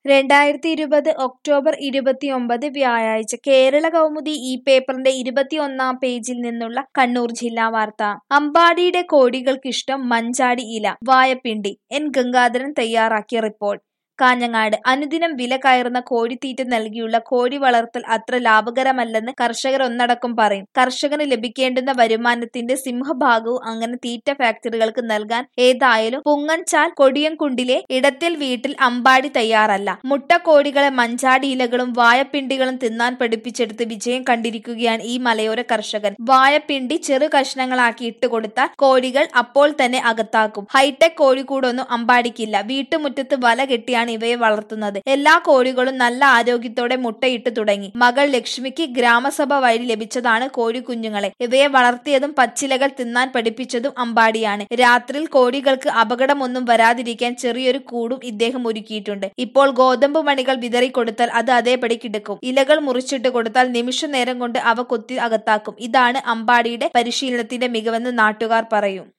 രണ്ടായിരത്തി ഇരുപത് ഒക്ടോബർ ഇരുപത്തിയൊമ്പത് വ്യാഴാഴ്ച കേരള കൗമുദി ഈ പേപ്പറിന്റെ ഇരുപത്തിയൊന്നാം പേജിൽ നിന്നുള്ള കണ്ണൂർ ജില്ലാ വാർത്ത അമ്പാടിയുടെ കോടികൾക്കിഷ്ടം മഞ്ചാടി ഇല വായപ്പിണ്ടി എൻ ഗംഗാധരൻ തയ്യാറാക്കിയ റിപ്പോർട്ട് കാഞ്ഞങ്ങാട് അനുദിനം വില കയറുന്ന കോഴിത്തീറ്റ നൽകിയുള്ള കോഴി വളർത്തൽ അത്ര ലാഭകരമല്ലെന്ന് കർഷകർ ഒന്നടക്കം പറയും കർഷകന് ലഭിക്കേണ്ടുന്ന വരുമാനത്തിന്റെ സിംഹഭാഗവും അങ്ങനെ തീറ്റ ഫാക്ടറികൾക്ക് നൽകാൻ ഏതായാലും പുങ്ങൻചാൽ കൊടിയൻകുണ്ടിലെ ഇടത്തിൽ വീട്ടിൽ അമ്പാടി തയ്യാറല്ല മുട്ടക്കോഴികളെ മഞ്ചാടി ഇലകളും വായപ്പിണ്ടികളും തിന്നാൻ പഠിപ്പിച്ചെടുത്ത് വിജയം കണ്ടിരിക്കുകയാണ് ഈ മലയോര കർഷകൻ വായപ്പിണ്ടി ചെറു കഷ്ണങ്ങളാക്കി ഇട്ടുകൊടുത്താൽ കോഴികൾ അപ്പോൾ തന്നെ അകത്താക്കും ഹൈടെക് കോഴിക്കൂടൊന്നും അമ്പാടിക്കില്ല വീട്ടുമുറ്റത്ത് വല കെട്ടിയാണ് ഇവയെ വളർത്തുന്നത് എല്ലാ കോഴികളും നല്ല ആരോഗ്യത്തോടെ മുട്ടയിട്ട് തുടങ്ങി മകൾ ലക്ഷ്മിക്ക് ഗ്രാമസഭ വഴി ലഭിച്ചതാണ് കോഴിക്കുഞ്ഞുങ്ങളെ ഇവയെ വളർത്തിയതും പച്ചിലകൾ തിന്നാൻ പഠിപ്പിച്ചതും അമ്പാടിയാണ് രാത്രിയിൽ കോഴികൾക്ക് അപകടമൊന്നും വരാതിരിക്കാൻ ചെറിയൊരു കൂടും ഇദ്ദേഹം ഒരുക്കിയിട്ടുണ്ട് ഇപ്പോൾ ഗോതമ്പ് മണികൾ വിതറിക്കൊടുത്താൽ അത് അതേപടി കിടക്കും ഇലകൾ മുറിച്ചിട്ട് കൊടുത്താൽ നിമിഷ നേരം കൊണ്ട് അവ കൊത്തി അകത്താക്കും ഇതാണ് അമ്പാടിയുടെ പരിശീലനത്തിന്റെ മികവെന്ന് നാട്ടുകാർ പറയും